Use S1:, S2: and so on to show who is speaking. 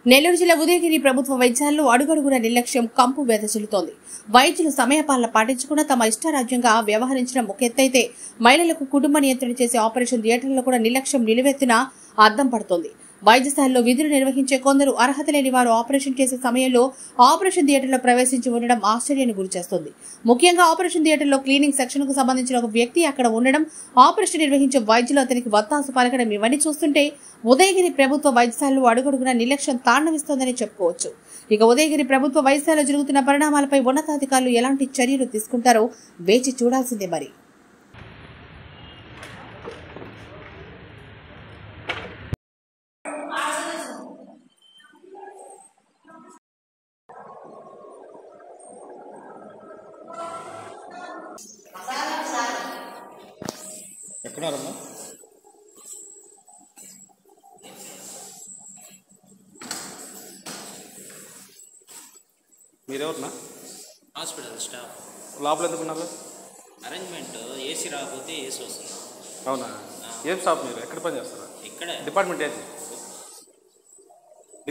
S1: నెల్లూరు జిల్లా ఉదయగిరి ప్రభుత్వ వైద్యాల్లో అడుగడుగున నిర్లక్ష్యం కంపు వెదజల్లుతోంది వైద్యులు సమయపాలన పాటించకుండా తమ ఇష్టారాజ్యంగా వ్యవహరించడం ఒక ఎత్తైతే మహిళలకు కుటుంబ నియంత్రణ చేసే ఆపరేషన్ థియేటర్లో కూడా నిర్లక్ష్యం నిలువెత్తున అద్దం పడుతోంది వైద్యశాలలో విధులు నిర్వహించే కొందరు అర్హత లేని వారు ఆపరేషన్ చేసే సమయంలో ఆపరేషన్ థియేటర్లో ప్రవేశించి ఉండడం ఆశ్చర్యాన్ని గురిచేస్తోంది ముఖ్యంగా ఆపరేషన్ థియేటర్లో క్లీనింగ్ సెక్షన్ కు సంబంధించిన ఒక వ్యక్తి అక్కడ ఉండడం ఆపరేషన్ నిర్వహించే వైద్యులు అతనికి వత్తాసు పలకడం ఇవన్నీ చూస్తుంటే ఉదయగిరి ప్రభుత్వ వైద్యశాలలో అడుగడుగున నిర్లక్ష్యం తాండవిస్తోందని చెప్పుకోవచ్చు ఇక ఉదయగిరి ప్రభుత్వ వైద్యశాలలో జరుగుతున్న పరిణామాలపై ఉన్నతాధికారులు ఎలాంటి చర్యలు తీసుకుంటారో వేచి చూడాల్సిందే మరి
S2: ఎక్కడున్నారమ్మా మీరెవరన్నా
S3: హాస్పిటల్ స్టాఫ్
S2: లోపల ఎందుకున్నారు
S3: అరేంజ్మెంట్ ఏసీ రాకపోతే ఏసీ వస్తుంది
S2: అవునా ఏం స్టాఫ్ మీరు ఎక్కడ పని చేస్తారా
S3: ఇక్కడే
S2: డిపార్ట్మెంట్ ఏంటి